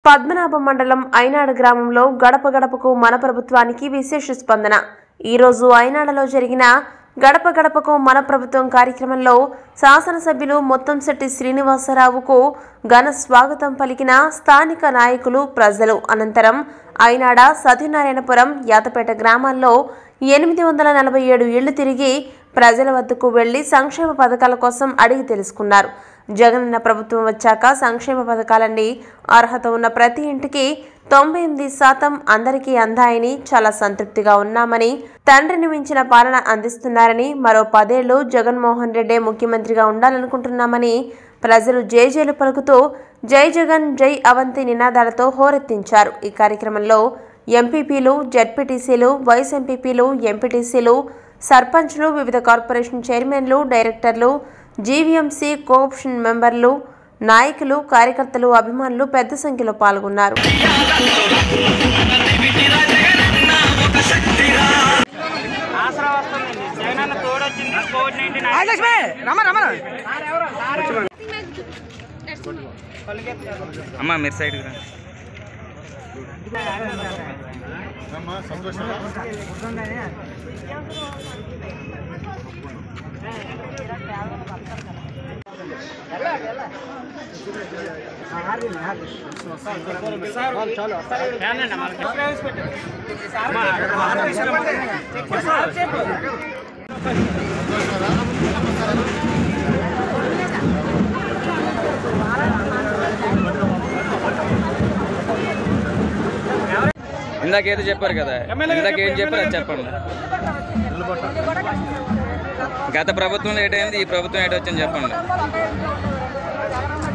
పద్మనాభం మండలం ఐనాడు గ్రామంలో గడప గడపకు మన ప్రభుత్వానికి విశేష స్పందన ఈరోజు ఐనాడలో జరిగిన గడప గడపకు మన ప్రభుత్వం కార్యక్రమంలో శాసనసభ్యులు మొత్తంశెట్టి శ్రీనివాసరావుకు ఘన స్వాగతం పలికిన స్థానిక నాయకులు ప్రజలు అనంతరం ఐనాడ సత్యనారాయణపురం యాతపేట గ్రామాల్లో ఎనిమిది వందల నలభై ఏడు ఇళ్లు తిరిగి ప్రజల వద్దకు వెళ్లి సంక్షేమ పథకాల కోసం అడిగి తెలుసుకున్నారు జగనన్న ప్రభుత్వం వచ్చాక సంక్షేమ పథకాలన్నీ అర్హత ఉన్న ప్రతి ఇంటికి తొంభై ఎనిమిది శాతం అందరికీ అందాయని చాలా సంతృప్తిగా ఉన్నామని తండ్రిని మించిన పాలన అందిస్తున్నారని మరో పదేళ్లు జగన్మోహన్ రెడ్డే ముఖ్యమంత్రిగా ఉండాలనుకుంటున్నామని ప్రజలు జేజేలు పలుకుతూ జై జగన్ జై అవంతి నినాదాలతో హోరెత్తించారు ఈ కార్యక్రమంలో ఎంపీపీలు జడ్పీటీసీలు వైస్ ఎంపీపీలు ఎంపీటీసీలు సర్పంచ్లు వివిధ కార్పొరేషన్ చైర్మన్లు డైరెక్టర్లు జీవీఎంసీ కోఆప్షన్ మెంబర్లు నాయకులు కార్యకర్తలు అభిమానులు పెద్ద సంఖ్యలో పాల్గొన్నారు ఆసరా వస్తుందండి జగనన్న తోడొచ్చింది కోవిడ్ నైన్టీన్ లక్ష్మి రమ రమ అమ్మ మీరు సైడ్ రా ఇందాక ఏదో చెప్పారు కదా ఇందాక ఏం చెప్పారు అది చెప్పండి గత ప్రభుత్వంలో ఏటైంది ఈ ప్రభుత్వం ఏటో వచ్చింది చెప్పండి